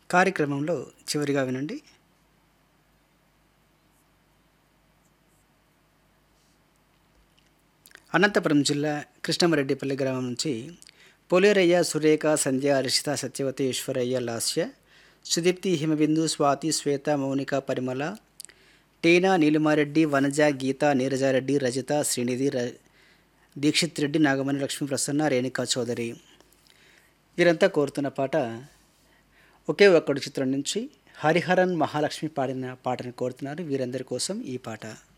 కార్యక్రమంలో చివరిగా వినండి అనంతపురం జిల్లా కృష్ణమరెడ్డిపల్లి గ్రామం నుంచి పోలేరయ్య సురేఖ సంధ్య హర్షిత సత్యవతి ఈశ్వరయ్య లాస్య సుదీప్తి హిమబిందు స్వాతి శ్వేత మౌనిక పరిమళ టీనా నీలిమారెడ్డి వనజ గీత నీరజారెడ్డి రజిత శ్రీనిధి ర దీక్షిత్ రెడ్డి నాగమణి లక్ష్మీ ప్రసన్న రేణుకా చౌదరి వీరంతా కోరుతున్న పాట ఒకే ఒక్కడు చిత్రం నుంచి హరిహరన్ మహాలక్ష్మి పాడిన పాటను కోరుతున్నారు వీరందరి కోసం ఈ పాట